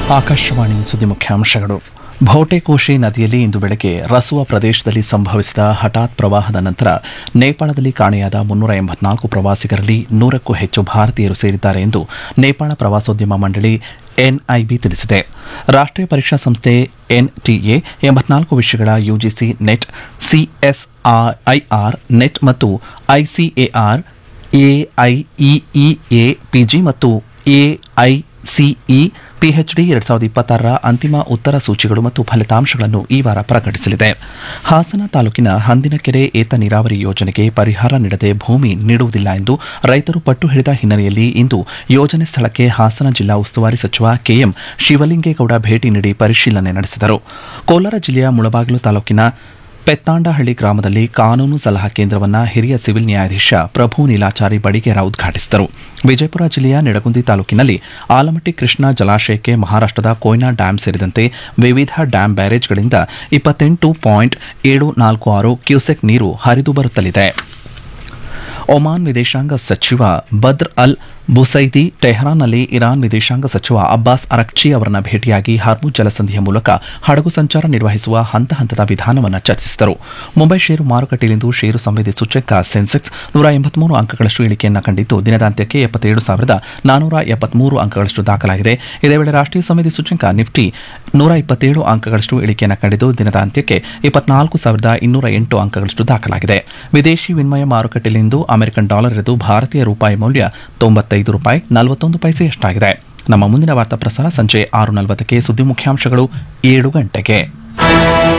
ಆಕಾಶವಾಣಿ ಸುದ್ದಿ ಮುಖ್ಯಾಂಶಗಳು ಭೌಟೆಕೋಶಿ ನದಿಯಲ್ಲಿ ಇಂದು ಬೆಳಗ್ಗೆ ರಸುವ ಪ್ರದೇಶದಲ್ಲಿ ಸಂಭವಿಸಿದ ಹಠಾತ್ ಪ್ರವಾಹದ ನಂತರ ನೇಪಾಳದಲ್ಲಿ ಕಾಣೆಯಾದ ಮುನ್ನೂರ ಎಂಬತ್ನಾಲ್ಕು ಪ್ರವಾಸಿಗರಲ್ಲಿ ನೂರಕ್ಕೂ ಹೆಚ್ಚು ಭಾರತೀಯರು ಸೇರಿದ್ದಾರೆ ಎಂದು ನೇಪಾಳ ಪ್ರವಾಸೋದ್ಯಮ ಮಂಡಳಿ ಎನ್ಐಬಿ ತಿಳಿಸಿದೆ ರಾಷ್ಟ್ರೀಯ ಪರೀಕ್ಷಾ ಸಂಸ್ಥೆ ಎನ್ಟಿಎ ಎಂಬತ್ನಾಲ್ಕು ವಿಷಯಗಳ ಯುಜಿಸಿ ನೆಟ್ ಸಿಎಸ್ಐಆರ್ ನೆಟ್ ಮತ್ತು ಐಸಿಎಆರ್ ಎಐಇಇಎ ಪಿಜಿ ಮತ್ತು ಎಐಸಿಇ ಪಿಎಚ್ಡಿ ಎರಡ್ ಸಾವಿರದ ಇಪ್ಪತ್ತಾರರ ಅಂತಿಮ ಉತ್ತರ ಸೂಚಿಗಳು ಮತ್ತು ಫಲಿತಾಂಶಗಳನ್ನು ಈ ವಾರ ಪ್ರಕಟಿಸಲಿದೆ ಹಾಸನ ತಾಲೂಕಿನ ಹಂದಿನಕೆರೆ ಏತ ನೀರಾವರಿ ಯೋಜನೆಗೆ ಪರಿಹಾರ ನೀಡದೆ ಭೂಮಿ ನೀಡುವುದಿಲ್ಲ ಎಂದು ರೈತರು ಪಟ್ಟು ಹಿಡಿದ ಹಿನ್ನೆಲೆಯಲ್ಲಿ ಇಂದು ಯೋಜನೆ ಸ್ಥಳಕ್ಕೆ ಹಾಸನ ಜಿಲ್ಲಾ ಉಸ್ತುವಾರಿ ಸಚಿವ ಕೆಎಂ ಶಿವಲಿಂಗೇಗೌಡ ಭೇಟಿ ನೀಡಿ ಪರಿಶೀಲನೆ ನಡೆಸಿದರು ಕೋಲಾರ ಜಿಲ್ಲೆಯ ಮುಳಬಾಗಿಲು ತಾಲೂಕಿನ ಪೆತ್ತಾಂಡಹಳ್ಳಿ ಗ್ರಾಮದಲ್ಲಿ ಕಾನೂನು ಸಲಹಾ ಕೇಂದ್ರವನ್ನು ಹಿರಿಯ ಸಿವಿಲ್ ನ್ಯಾಯಾಧೀಶ ಪ್ರಭು ನೀಲಾಚಾರಿ ಬಡಿಗೇರ ಉದ್ಘಾಟಿಸಿದರು ವಿಜಯಪುರ ಜಿಲ್ಲೆಯ ನಿಡಗುಂದಿ ತಾಲೂಕಿನಲ್ಲಿ ಆಲಮಟ್ಟಿ ಕೃಷ್ಣಾ ಜಲಾಶಯಕ್ಕೆ ಮಹಾರಾಷ್ಟದ ಕೊಯ್ನಾ ಡ್ಯಾಂ ಸೇರಿದಂತೆ ವಿವಿಧ ಡ್ಯಾಂ ಬ್ಯಾರೇಜ್ಗಳಿಂದ ಇಪ್ಪತ್ತೆಂಟು ಪಾಯಿಂಟ್ ಏಳು ನಾಲ್ಕು ಆರು ಕ್ಯೂಸೆಕ್ ನೀರು ಹರಿದು ಬರುತ್ತಲಿದೆ ಒಮಾನ್ ವಿದೇಶಾಂಗ ಸಚಿವ ಬದ್ರ್ ಅಲ್ ಬುಸೈದಿ ಟೆಹರಾನ್ನಲ್ಲಿ ಇರಾನ್ ವಿದೇಶಾಂಗ ಸಚಿವ ಅಬ್ಬಾಸ್ ಅರಕ್ಚಿ ಅವರನ್ನ ಭೇಟಿಯಾಗಿ ಹರ್ಮುಜ್ ಜಲಸಂಧಿಯ ಮೂಲಕ ಹಡಗು ಸಂಚಾರ ನಿರ್ವಹಿಸುವ ಹಂತ ಹಂತದ ವಿಧಾನವನ್ನು ಚರ್ಚಿಸಿದರು ಮುಂಬೈ ಷೇರು ಮಾರುಕಟ್ಟೆಯಲ್ಲಿಂದು ಷೇರು ಸಂವೇದಿ ಸೂಚ್ಯಂಕ ಸೆನ್ಸೆಕ್ಸ್ ನೂರ ಎಂಬತ್ಮೂರು ಅಂಕಗಳಷ್ಟು ಇಳಿಕೆಯನ್ನು ಕಂಡಿದ್ದು ದಿನದಾಂತ್ಯಕ್ಕೆ ಎಪ್ಪತ್ತೇಳು ಸಾವಿರದ ನಾನೂರ ಎಪ್ಪತ್ಮೂರು ಅಂಕಗಳಷ್ಟು ದಾಖಲಾಗಿದೆ ಇದೇ ವೇಳೆ ರಾಷ್ಟ್ರೀಯ ಸಂವೇದಿ ಸೂಚ್ಯಂಕ ನಿಫ್ಟಿ ನೂರ ಇಪ್ಪತ್ತೇಳು ಅಂಕಗಳಷ್ಟು ಇಳಿಕೆಯನ್ನು ಕಂಡಿದ್ದು ದಿನದಾಂತ್ಯಕ್ಕೆ ಇಪ್ಪತ್ನಾಲ್ಕು ಸಾವಿರದ ಇನ್ನೂರ ಎಂಟು ಅಂಕಗಳಷ್ಟು ದಾಖಲಾಗಿದೆ ವಿದೇಶಿ ವಿನಿಮಯ ಮಾರುಕಟ್ಟೆಯಲ್ಲಿಂದು ಅಮೆರಿಕನ್ ಡಾಲರ್ ಇದ್ದು ಭಾರತೀಯ ರೂಪಾಯಿ ಮೌಲ್ಯ ತೊಂಬತ್ತೈದು ರೂಪಾಯಿ ನಲವತ್ತೊಂದು ಪೈಸೆಯಷ್ಟಾಗಿದೆ ನಮ್ಮ ಮುಂದಿನ ವಾರ್ತಾ ಪ್ರಸಾರ ಸಂಜೆ ಆರು ನಲವತ್ತಕ್ಕೆ ಸುದ್ದಿ ಮುಖ್ಯಾಂಶಗಳು ಏಳು ಗಂಟೆಗೆ